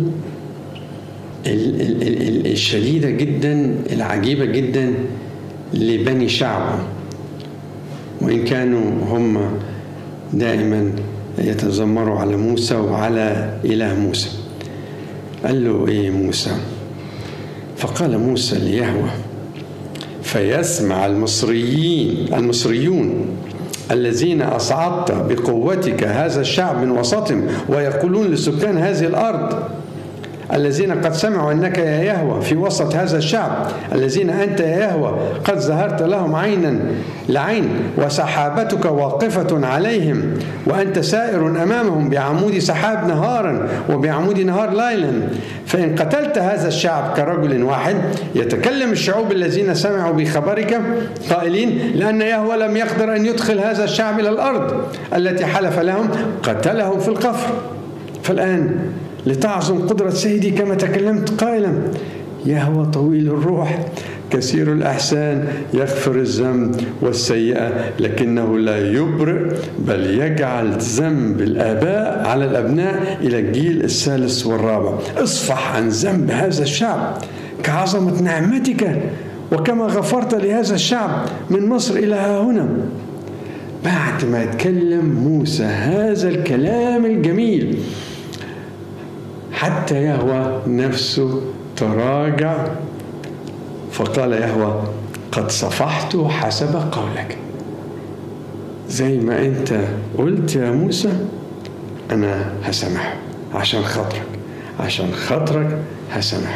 الشديدة جدا العجيبة جدا لبني شعبه وإن كانوا هم دائما يتذمروا على موسى وعلى إله موسى قال له إيه موسى فقال موسى ليهوى فيسمع المصريين المصريون الذين أصعدت بقوتك هذا الشعب من وسطهم ويقولون لسكان هذه الأرض الذين قد سمعوا انك يا يهوى في وسط هذا الشعب الذين انت يا يهوى قد ظهرت لهم عينا لعين وسحابتك واقفه عليهم وانت سائر امامهم بعمود سحاب نهارا وبعمود نهار ليلا فان قتلت هذا الشعب كرجل واحد يتكلم الشعوب الذين سمعوا بخبرك قائلين لان يهوى لم يقدر ان يدخل هذا الشعب الى الارض التي حلف لهم قتلهم في القفر فالان لتعظم قدرة سيدي كما تكلمت قائلا يهوى طويل الروح كثير الإحسان يغفر الذنب والسيئة لكنه لا يبرئ بل يجعل ذنب الآباء على الأبناء إلى الجيل الثالث والرابع اصفح عن ذنب هذا الشعب كعظمة نعمتك وكما غفرت لهذا الشعب من مصر إلى ها هنا بعد ما يتكلم موسى هذا الكلام الجميل حتى يهوى نفسه تراجع فقال يهوى قد صفحت حسب قولك زي ما انت قلت يا موسى انا هسامحه عشان خاطرك عشان خاطرك هسامحه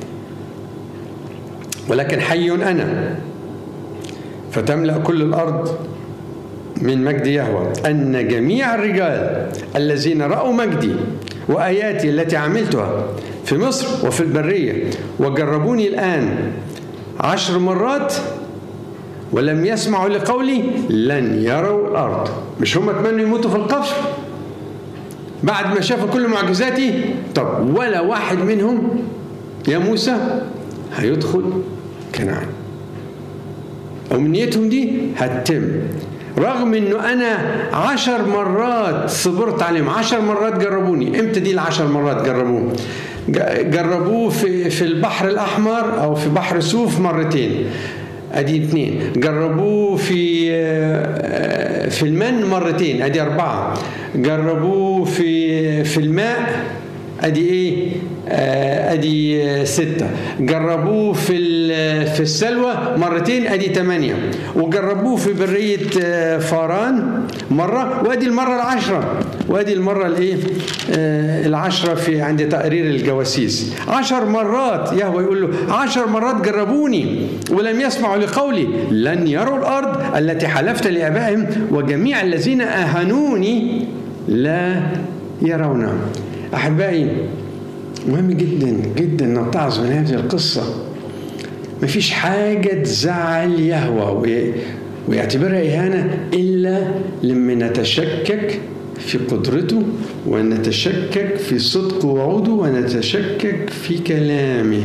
ولكن حي انا فتملا كل الارض من مجد يهوى ان جميع الرجال الذين راوا مجدي واياتي التي عملتها في مصر وفي البريه وجربوني الان عشر مرات ولم يسمعوا لقولي لن يروا الارض مش هم اتمنوا يموتوا في القبر بعد ما شافوا كل معجزاتي طب ولا واحد منهم يا موسى هيدخل كنعان أمنيتهم دي هتتم رغم انه انا عشر مرات صبرت عليهم عشر مرات جربوني امتى دي العشر مرات جربوه جربوه في في البحر الاحمر او في بحر سوف مرتين ادي اثنين جربوه في في المن مرتين ادي اربعه جربوه في في الماء ادي ايه ادي ستة جربوه في في السلوى مرتين ادي ثمانية وجربوه في برية فاران مرة وادي المرة العشرة وادي المرة الايه العشرة في عند تقرير الجواسيس عشر مرات يهوى يقول له عشر مرات جربوني ولم يسمعوا لقولي لن يروا الأرض التي حلفت لآبائهم وجميع الذين أهنوني لا يرونها أحبائي مهم جدا جدا نتعظ من هذه القصة مفيش حاجة تزعل يهوى ويعتبرها إهانة إلا لما نتشكك في قدرته ونتشكك في صدق وعوده ونتشكك في كلامه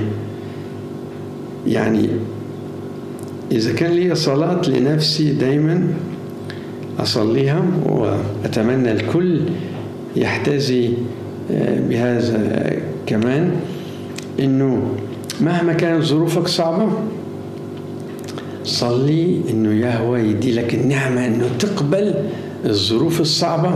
يعني إذا كان لي صلاة لنفسي دايما أصليها وأتمنى الكل يحتذي بهذا كمان انه مهما كانت ظروفك صعبه صلي انه يهوى يدي لك النعمه انه تقبل الظروف الصعبه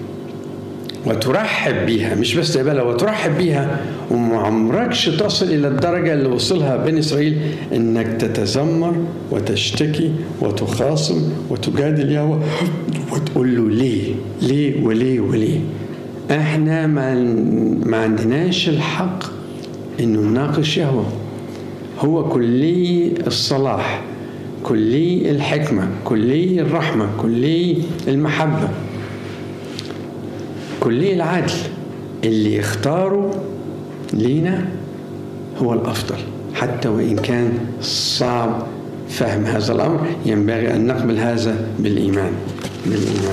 وترحب بيها مش بس تقبلها وترحب بيها وما عمركش تصل الى الدرجه اللي وصلها بني اسرائيل انك تتذمر وتشتكي وتخاصم وتجادل يهوى وتقول له ليه ليه وليه وليه احنا ما ما عندناش الحق انه نناقش يهوه هو كلي الصلاح كلي الحكمه كلي الرحمه كلي المحبه كلي العدل اللي يختاره لينا هو الافضل حتى وان كان صعب فهم هذا الامر ينبغي ان نقبل هذا بالايمان بالايمان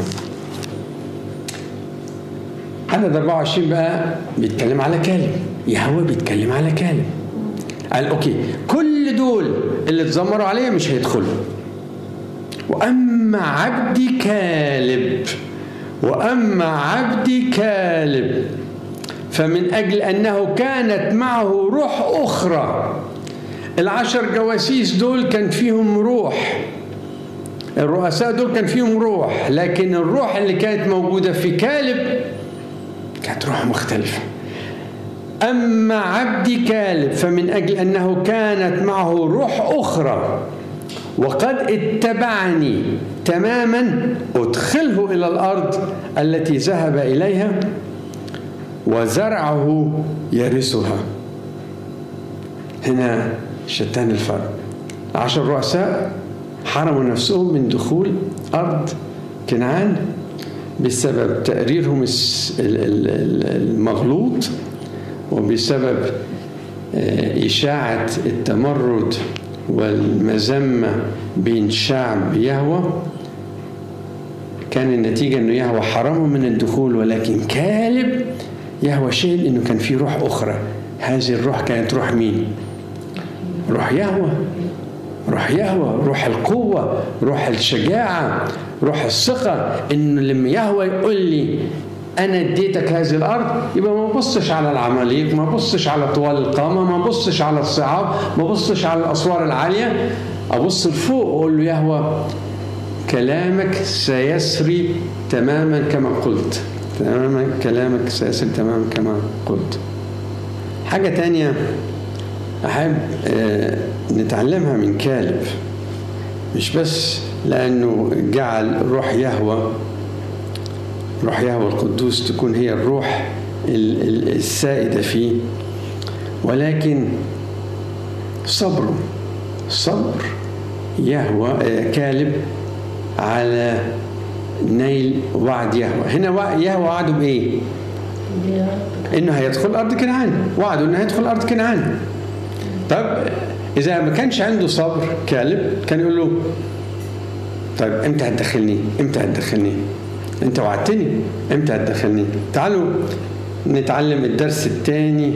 عدد 24 بقى بيتكلم على كلب يهوى بيتكلم على كلب قال اوكي كل دول اللي اتذمروا عليه مش هيدخلوا واما عبدي كالب واما عبدي كالب فمن اجل انه كانت معه روح اخرى العشر جواسيس دول كان فيهم روح الرؤساء دول كان فيهم روح لكن الروح اللي كانت موجوده في كالب كانت روح مختلفة أما عبدي كالب فمن أجل أنه كانت معه روح أخرى وقد اتبعني تماما أدخله إلى الأرض التي ذهب إليها وزرعه يرثها هنا شتان الفرق عشر رؤساء حرموا نفسهم من دخول أرض كنعان بسبب تقريرهم المغلوط وبسبب إشاعة التمرد والمذمة بين شعب يهوى كان النتيجة أنه يهوى حرمهم من الدخول ولكن كالب يهوى شهد أنه كان في روح أخرى هذه الروح كانت روح مين؟ روح يهوى روح يهوى روح القوة روح الشجاعة روح الثقة إنه لما يهوى يقول لي أنا اديتك هذه الأرض يبقى ما بصش على العماليق ما بصش على طوال القامة ما بصش على الصعاب ما بصش على الأسوار العالية أبص لفوق وأقول له يهوى كلامك سيسري تماما كما قلت تماما كلامك سيسري تماما كما قلت حاجة تانية أحب آه، نتعلمها من كالب مش بس لأنه جعل روح يهوى روح يهوى القدوس تكون هي الروح ال- ال- السائدة فيه ولكن صبره صبر يهوى آه، كالب على نيل وعد يهوى هنا وع- يهوى وعده بإيه؟ انه هيدخل ارض كنعان وعده انه هيدخل ارض كنعان طب اذا ما كانش عنده صبر كالب كان يقول له طيب امتى هتدخلني امتى هتدخلني انت وعدتني امتى هتدخلني تعالوا نتعلم الدرس الثاني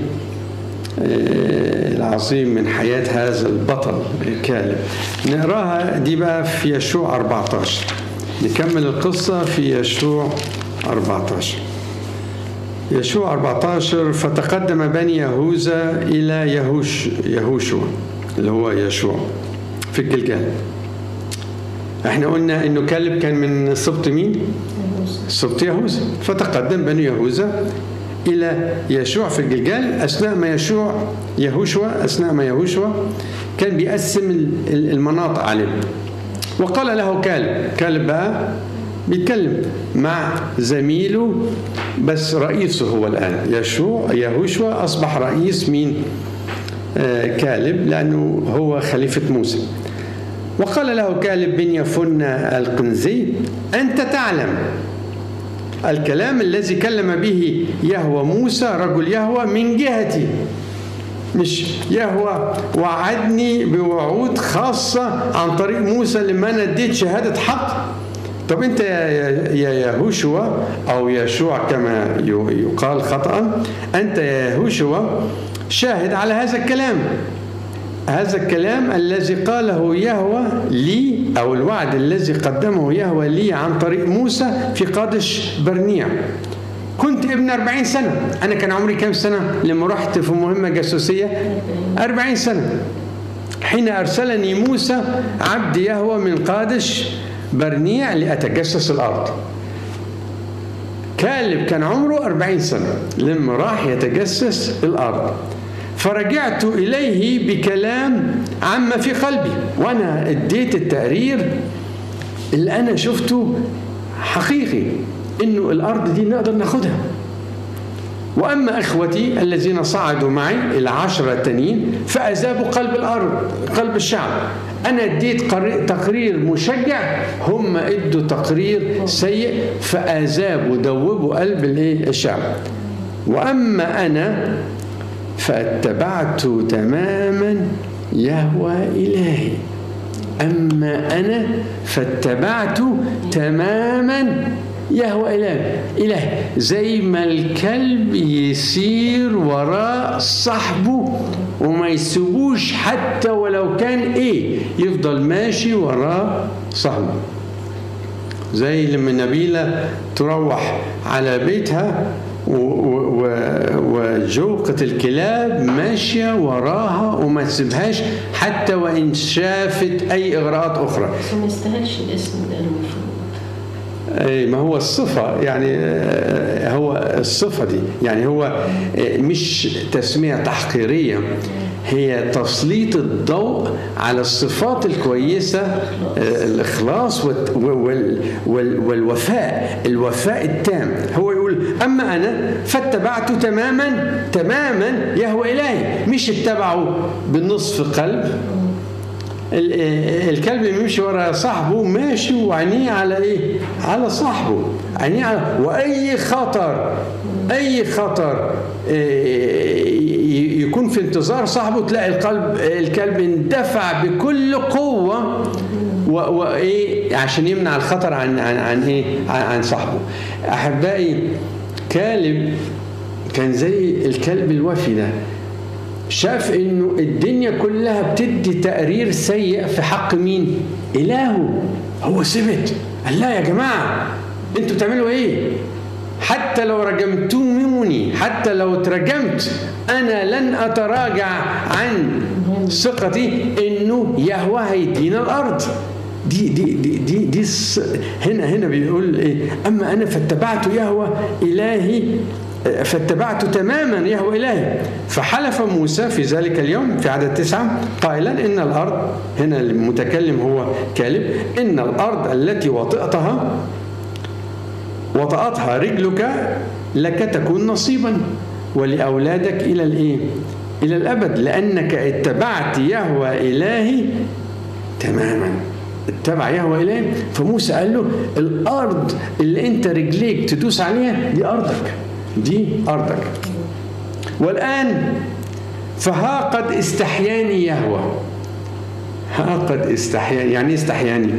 العظيم من حياة هذا البطل كالب نقراها دي بقى في يشوع 14 نكمل القصة في يشوع 14 يشوع 14 فتقدم بني يهوذا إلى يهوش يهوشوا اللي هو يشوع في الجلجال احنا قلنا انه كلب كان من سبط مين؟ سبط يهوذا فتقدم بني يهوذا الى يشوع في الجلجال اثناء ما يشوع يهوشوا اثناء ما يهوشوا كان بيقسم ال- ال- المناطق عليهم وقال له كالب كالب بقى بيتكلم مع زميله بس رئيسه هو الان يشوع يهوشوا اصبح رئيس مين؟ آه كالب لانه هو خليفه موسى وقال له كالب بن يفن القنزي أنت تعلم الكلام الذي كلم به يهوى موسى رجل يهوى من جهتي مش يهوى وعدني بوعود خاصة عن طريق موسى لما أنا اديت شهادة حق طب أنت يا يا يهوشوا أو يشوع كما يقال خطأ أنت يا يهوشوا شاهد على هذا الكلام هذا الكلام الذي قاله يهوى لي أو الوعد الذي قدمه يهوى لي عن طريق موسى في قادش برنيع كنت ابن أربعين سنة أنا كان عمري كم سنة لما رحت في مهمة جاسوسية أربعين سنة حين أرسلني موسى عبد يهوى من قادش برنيع لأتجسس الأرض كالب كان عمره أربعين سنة لما راح يتجسس الأرض فرجعت إليه بكلام عما في قلبي وأنا اديت التقرير اللي أنا شفته حقيقي إنه الأرض دي نقدر ناخدها وأما إخوتي الذين صعدوا معي العشرة التانيين فأذابوا قلب الأرض قلب الشعب أنا اديت تقرير مشجع هم ادوا تقرير سيء فأذابوا دوبوا قلب الشعب وأما أنا فاتبعت تماما يهوى إلهي أما أنا فاتبعت تماما يهوى إلهي إله زي ما الكلب يسير وراء صاحبه وما يسيبوش حتى ولو كان إيه يفضل ماشي وراء صاحبه زي لما نبيلة تروح على بيتها وجوقة الكلاب ماشية وراها وما تسيبهاش حتى وإن شافت أي إغراءات أخرى بس ما يستاهلش الاسم ده المفروض أي ما هو الصفة يعني هو الصفة دي يعني هو مش تسمية تحقيرية هي تسليط الضوء على الصفات الكويسة الإخلاص والوفاء الوفاء التام هو يقول أما أنا فاتبعت تماما تماما يهوى إلهي مش اتبعه بالنصف قلب الكلب اللي بيمشي ورا صاحبه ماشي وعينيه على ايه؟ على صاحبه عينيه على واي خطر اي خطر يكون في انتظار صاحبه تلاقي القلب الكلب اندفع بكل قوه وايه عشان يمنع الخطر عن عن عن ايه؟ عن, عن صاحبه. احبائي كالب كان زي الكلب الوفي ده شاف انه الدنيا كلها بتدي تقرير سيء في حق مين الهه هو سبت قال لا يا جماعه انتوا بتعملوا ايه حتى لو رجمتموني حتى لو ترجمت انا لن اتراجع عن ثقتي انه يهوى هيدينا الارض دي دي دي دي, دي هنا هنا بيقول ايه اما انا فاتبعت يهوى الهي فاتبعت تماما يهوى إلهي فحلف موسى في ذلك اليوم في عدد تسعة قائلا إن الأرض هنا المتكلم هو كالب إن الأرض التي وطئتها وطأتها رجلك لك تكون نصيبا ولأولادك إلى الإيه؟ إلى الأبد لأنك اتبعت يهوى إلهي تماما اتبع يهوى إلهي فموسى قال له الأرض اللي أنت رجليك تدوس عليها دي أرضك دي أرضك والآن فها قد استحياني يهوى ها قد استحياني يعني استحياني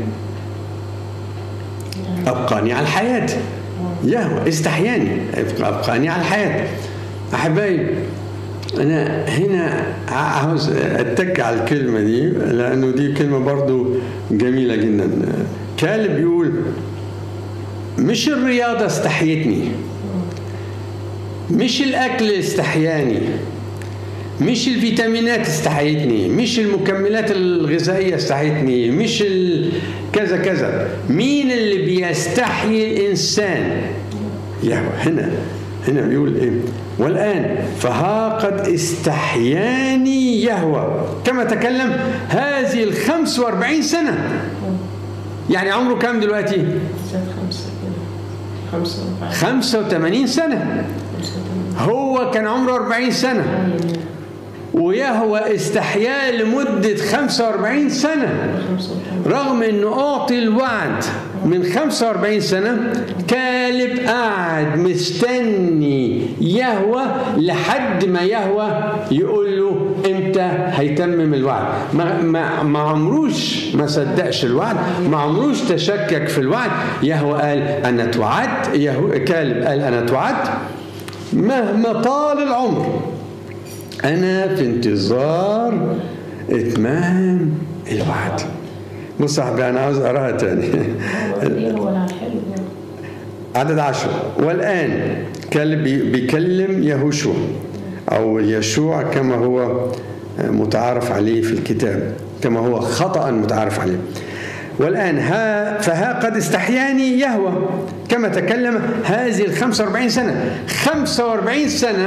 أبقاني على الحياة يهوى استحياني أبقاني على الحياة أحبائي أنا هنا عاوز أتك على الكلمة دي لأنه دي كلمة برضو جميلة جدا كالب بيقول مش الرياضة استحيتني مش الأكل استحياني مش الفيتامينات استحيتني مش المكملات الغذائية استحيتني مش كذا كذا مين اللي بيستحيي الإنسان يهوى هنا هنا بيقول إيه والآن فها قد استحياني يهوى كما تكلم هذه الخمس واربعين سنة يعني عمره كام دلوقتي خمسة وثمانين سنة هو كان عمره 40 سنة ويهوى استحياه لمدة 45 سنة رغم انه اعطي الوعد من 45 سنة كالب قاعد مستني يهوى لحد ما يهوى يقول له امتى هيتمم الوعد ما, ما, ما عمروش ما صدقش الوعد ما عمروش تشكك في الوعد يهوى قال انا اتوعدت كالب قال انا اتوعدت مهما طال العمر أنا في انتظار إتمام الوعد بص صاحبي أنا عاوز أقراها تاني عدد عشرة والآن بيكلم يهوشوا أو يشوع كما هو متعارف عليه في الكتاب كما هو خطأ متعارف عليه والآن ها فها قد استحياني يهوى كما تكلم هذه ال 45 سنة 45 سنة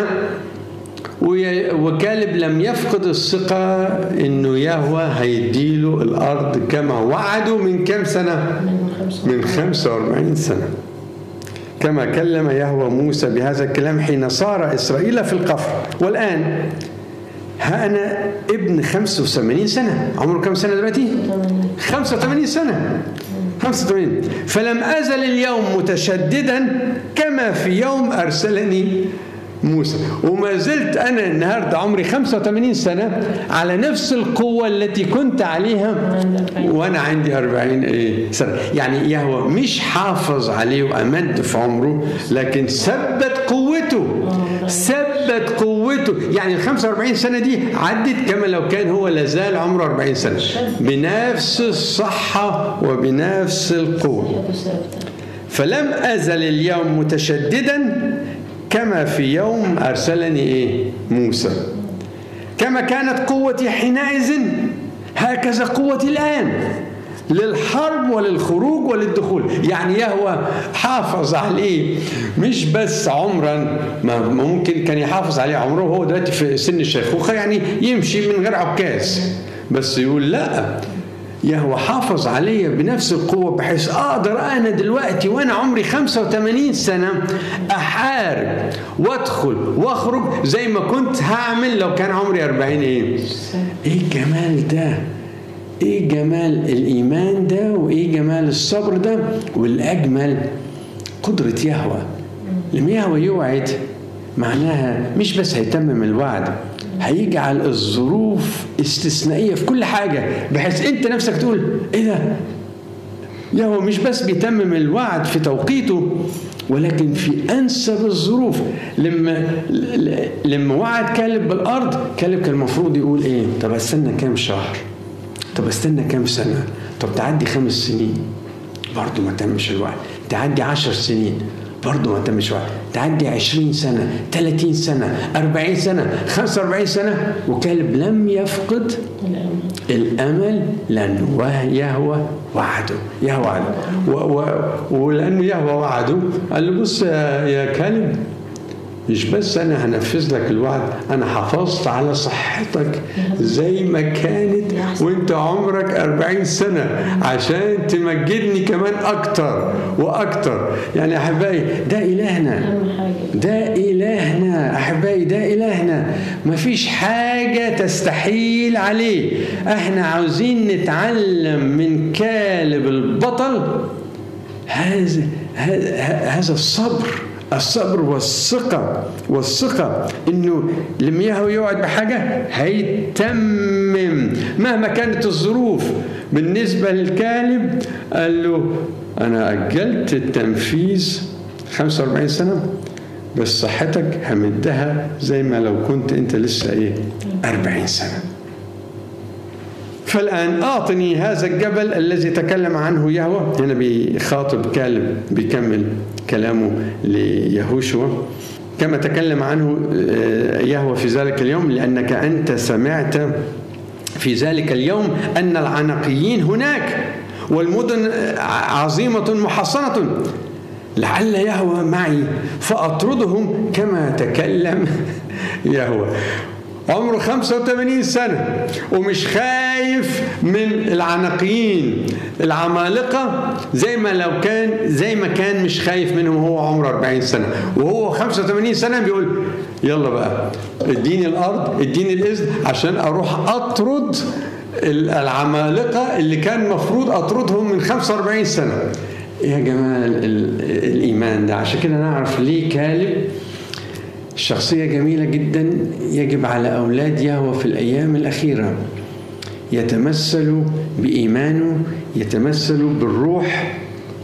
وكالب لم يفقد الثقة انه يهوى هيديله الارض كما وعده من كم سنة؟ من 45 سنة كما كلم يهوى موسى بهذا الكلام حين صار اسرائيل في القفر والان ها انا ابن 85 سنة عمره كم سنة دلوقتي؟ 85 سنة 85 فلم أزل اليوم متشددا كما في يوم أرسلني موسى وما زلت أنا النهاردة عمري 85 سنة على نفس القوة التي كنت عليها وأنا عندي 40 إيه سنة يعني يهوى مش حافظ عليه وأمد في عمره لكن ثبت قوته ثبت قوته يعني ال 45 سنة دي عدت كما لو كان هو لازال عمره 40 سنة بنفس الصحة وبنفس القوة فلم أزل اليوم متشددا كما في يوم أرسلني إيه موسى كما كانت قوتي حينئذ هكذا قوتي الآن للحرب وللخروج وللدخول يعني يهوى حافظ عليه مش بس عمرا ما ممكن كان يحافظ عليه عمره وهو دلوقتي في سن الشيخوخة يعني يمشي من غير عكاز بس يقول لا يهوى حافظ عليا بنفس القوة بحيث أقدر أنا دلوقتي وأنا عمري 85 سنة أحارب وأدخل وأخرج زي ما كنت هعمل لو كان عمري 40 إيه؟ إيه الجمال ده؟ إيه جمال الإيمان ده وإيه جمال الصبر ده والأجمل قدرة يهوى لما يهوى يوعد معناها مش بس هيتمم الوعد هيجعل الظروف استثنائية في كل حاجة بحيث انت نفسك تقول ايه ده يهوى مش بس بيتمم الوعد في توقيته ولكن في انسب الظروف لما لما وعد كالب بالارض كالب كان المفروض يقول ايه طب استنى كام شهر طب استنى كام سنه طب تعدي خمس سنين برضه ما تمش الوعد تعدي عشر سنين برضه ما تمش وعد تعدي عشرين سنة ثلاثين سنة أربعين سنة خمسة وأربعين سنة وكالب لم يفقد الأمل لأنه يهوى وعده يهوى وعده و و ولأنه يهوى وعده قال له بص يا, يا كالب مش بس انا هنفذ لك الوعد انا حافظت على صحتك زي ما كانت وانت عمرك أربعين سنة عشان تمجدني كمان اكتر واكتر يعني احبائي ده الهنا ده الهنا احبائي ده الهنا مفيش حاجة تستحيل عليه احنا عاوزين نتعلم من كالب البطل هذا هذا الصبر الصبر والثقة والثقة إنه لما يهوى يوعد بحاجة هيتمم مهما كانت الظروف بالنسبة للكالب قال له أنا أجلت التنفيذ 45 سنة بس صحتك همدها زي ما لو كنت أنت لسه إيه 40 سنة فالآن أعطني هذا الجبل الذي تكلم عنه يهوى هنا بيخاطب كالب بيكمل كلامه ليهوشوا كما تكلم عنه يهوى في ذلك اليوم لأنك أنت سمعت في ذلك اليوم أن العنقيين هناك والمدن عظيمة محصنة لعل يهوى معي فأطردهم كما تكلم يهوى عمره 85 سنة ومش خايف من العناقيين العمالقة زي ما لو كان زي ما كان مش خايف منهم وهو عمره 40 سنة وهو 85 سنة بيقول يلا بقى اديني الأرض اديني الإذن عشان أروح أطرد العمالقة اللي كان المفروض أطردهم من 45 سنة يا جمال الإيمان ده عشان كده نعرف ليه كالب شخصية جميلة جدا يجب على أولاد يهوى في الأيام الأخيرة يتمثلوا بإيمانه يتمثلوا بالروح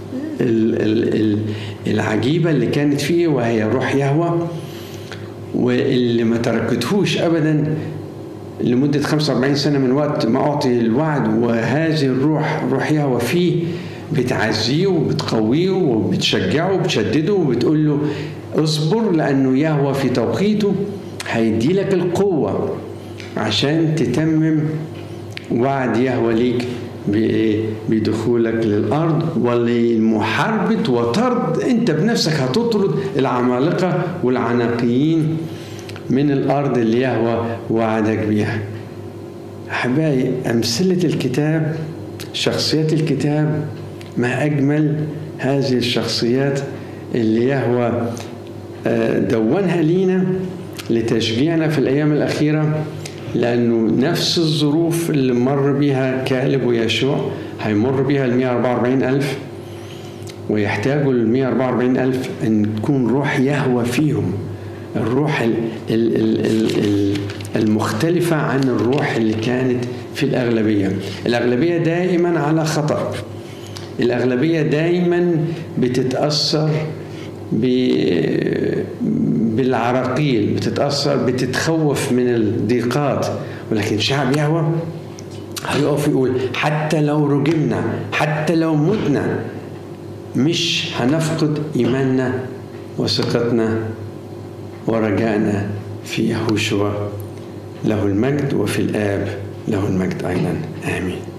العجيبة اللي كانت فيه وهي روح يهوى واللي ما تركتهوش أبدا لمدة 45 سنة من وقت ما أعطي الوعد وهذه الروح روح يهوى فيه بتعزيه وبتقويه وبتشجعه وبتشدده وبتقول له اصبر لأنه يهوى في توقيته هيدي لك القوة عشان تتمم وعد يهوى ليك بدخولك للأرض ولمحاربة وطرد أنت بنفسك هتطرد العمالقة والعناقيين من الأرض اللي يهوى وعدك بيها أحبائي أمثلة الكتاب شخصيات الكتاب ما أجمل هذه الشخصيات اللي يهوى دونها لينا لتشجيعنا في الأيام الأخيرة لأنه نفس الظروف اللي مر بها كالب ويشوع هيمر بها ال 144 ألف ويحتاجوا ال 144 ألف أن تكون روح يهوى فيهم الروح المختلفة عن الروح اللي كانت في الأغلبية الأغلبية دائما على خطأ الأغلبية دائما بتتأثر بالعراقيل بتتأثر بتتخوف من الضيقات ولكن شعب يهوى هيقف يقول حتى لو رجمنا حتى لو متنا مش هنفقد إيماننا وثقتنا ورجائنا في يهوشوا له المجد وفي الآب له المجد أيضا آمين